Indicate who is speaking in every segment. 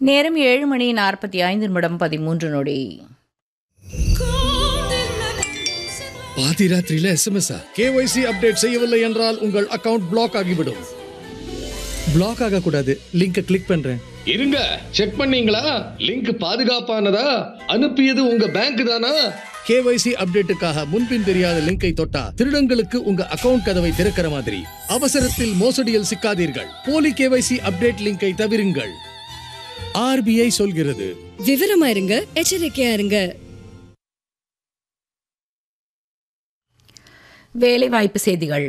Speaker 1: நேரம் ஏழு மணி நாற்பத்தி ஐந்து நிமிடம் பதிமூன்று நொடி
Speaker 2: பாதி ராத்திரியில எஸ்எம்எஸ் கேஒய்சி அப்டேட் செய்யவில்லை என்றால் உங்கள் அக்கவுண்ட் பிளாக் ஆகிவிடும்
Speaker 3: பிளாக் ஆகக்கூடாது லிங்கை கிளிக் பண்றேன்
Speaker 2: இருங்க செக் பண்ணீங்களா லிங்க் பாதுகாப்பானதா அனுப்பியது உங்க பேங்க் தானா கேஒய்சி அப்டேட்டுக்காக முன்பின் தெரியாத லிங்கை தொட்டா திருடங்களுக்கு உங்க அக்கவுண்ட் கதவை திறக்கிற மாதிரி அவசரத்தில் மோசடியில் சிக்காதீர்கள் போலி கேஒய்சி அப்டேட் லிங்கை தவிருங்கள் ஆர்பிஐ சொல்கிறது
Speaker 4: விவரமா இருங்க எச்சரிக்கையா இருங்க
Speaker 1: வேலைவாய்ப்பு செய்திகள்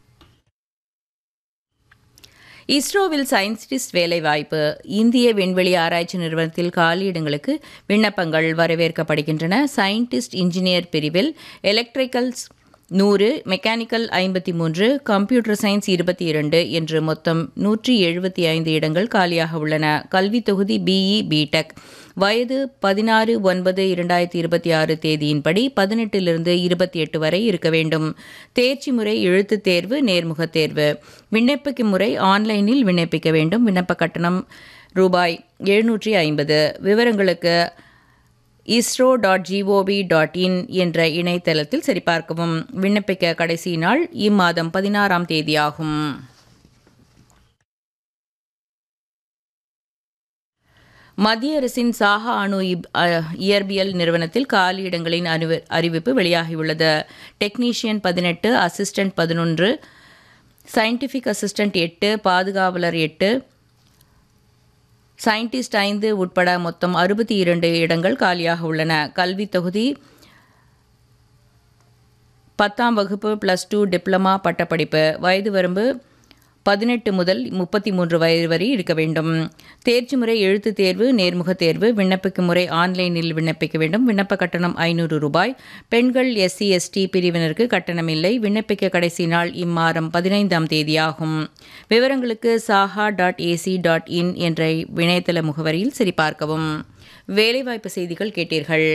Speaker 1: இஸ்ரோவில் சயின்டிஸ்ட் வேலைவாய்ப்பு இந்திய விண்வெளி ஆராய்ச்சி நிறுவனத்தில் காலியிடங்களுக்கு விண்ணப்பங்கள் வரவேற்கப்படுகின்றன சயின்டிஸ்ட் இன்ஜினியர் பிரிவில் எலக்ட்ரிக்கல்ஸ் நூறு மெக்கானிக்கல் ஐம்பத்தி மூன்று கம்ப்யூட்டர் சயின்ஸ் இருபத்தி இரண்டு என்று மொத்தம் நூற்றி எழுபத்தி ஐந்து இடங்கள் காலியாக உள்ளன கல்வி தொகுதி பிஇ பிடெக் வயது பதினாறு ஒன்பது இரண்டாயிரத்தி இருபத்தி ஆறு தேதியின்படி பதினெட்டிலிருந்து இருபத்தி எட்டு வரை இருக்க வேண்டும் தேர்ச்சி முறை எழுத்துத் தேர்வு நேர்முகத் தேர்வு விண்ணப்பிக்கும் முறை ஆன்லைனில் விண்ணப்பிக்க வேண்டும் விண்ணப்ப கட்டணம் ரூபாய் எழுநூற்றி ஐம்பது விவரங்களுக்கு ISRO dot GOV dot in என்ற இணையதளத்தில் சரிபார்க்கவும் விண்ணப்பிக்க கடைசி நாள் இம்மாதம் பதினாறாம் தேதியாகும் மத்திய அரசின் சாஹா அணு இப்- அ- இயற்பியல் நிறுவனத்தில் காலியிடங்களின் அறிவு அறிவிப்பு வெளியாகியுள்ளது டெக்னீஷியன் பதினெட்டு அசிஸ்டன்ட் பதினொன்று சயின்டிஃபிக் அசிஸ்டன்ட் எட்டு பாதுகாவலர் எட்டு சயின்டிஸ்ட் ஐந்து உட்பட மொத்தம் அறுபத்தி இரண்டு இடங்கள் காலியாக உள்ளன கல்வி தொகுதி பத்தாம் வகுப்பு ப்ளஸ் டூ டிப்ளமா பட்டப்படிப்பு வயது வரம்பு பதினெட்டு முதல் முப்பத்தி மூன்று வயது வரை இருக்க வேண்டும் தேர்ச்சி முறை எழுத்துத் தேர்வு நேர்முகத் தேர்வு விண்ணப்பிக்கும் முறை ஆன்லைனில் விண்ணப்பிக்க வேண்டும் விண்ணப்ப கட்டணம் ஐநூறு ரூபாய் பெண்கள் எஸ்சி எஸ்டி பிரிவினருக்கு கட்டணம் இல்லை விண்ணப்பிக்க கடைசி நாள் இம்மாதம் பதினைந்தாம் தேதியாகும் விவரங்களுக்கு Saha dot AC dot in என்ற இணையதள முகவரியில் சரிபார்க்கவும் வேலைவாய்ப்பு செய்திகள் கேட்டீர்கள்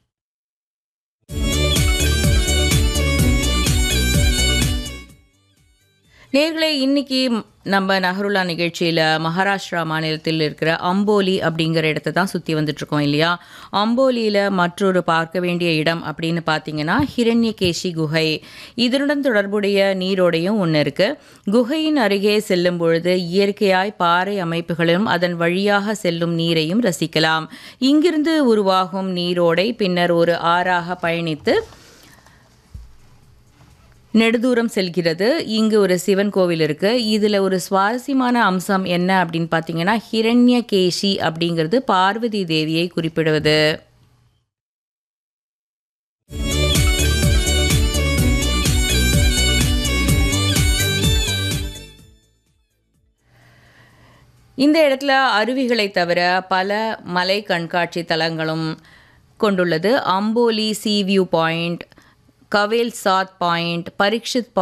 Speaker 1: நேர்களே இன்னைக்கு நம்ம நஹருல்லா நிகழ்ச்சியில் மகாராஷ்டிரா மாநிலத்தில் இருக்கிற அம்போலி அப்படிங்கிற இடத்த தான் சுற்றி வந்துட்டுருக்கோம் இல்லையா அம்போலியில் மற்றொரு பார்க்க வேண்டிய இடம் அப்படின்னு பார்த்தீங்கன்னா ஹிரண்யகேஷி குகை இதனுடன் தொடர்புடைய நீரோடையும் ஒன்று இருக்குது குகையின் அருகே செல்லும் பொழுது இயற்கையாய் பாறை அமைப்புகளும் அதன் வழியாக செல்லும் நீரையும் ரசிக்கலாம் இங்கிருந்து உருவாகும் நீரோடை பின்னர் ஒரு ஆறாக பயணித்து நெடுதூரம் செல்கிறது இங்கு ஒரு சிவன் கோவில் இருக்கு இதுல ஒரு சுவாரஸ்யமான அம்சம் என்ன அப்படின்னு பார்த்தீங்கன்னா ஹிரண்யகேஷி அப்படிங்கிறது பார்வதி தேவியை குறிப்பிடுவது இந்த இடத்துல அருவிகளை தவிர பல மலை கண்காட்சி தலங்களும் கொண்டுள்ளது Amboli sea view point Kavlesad point Parikshit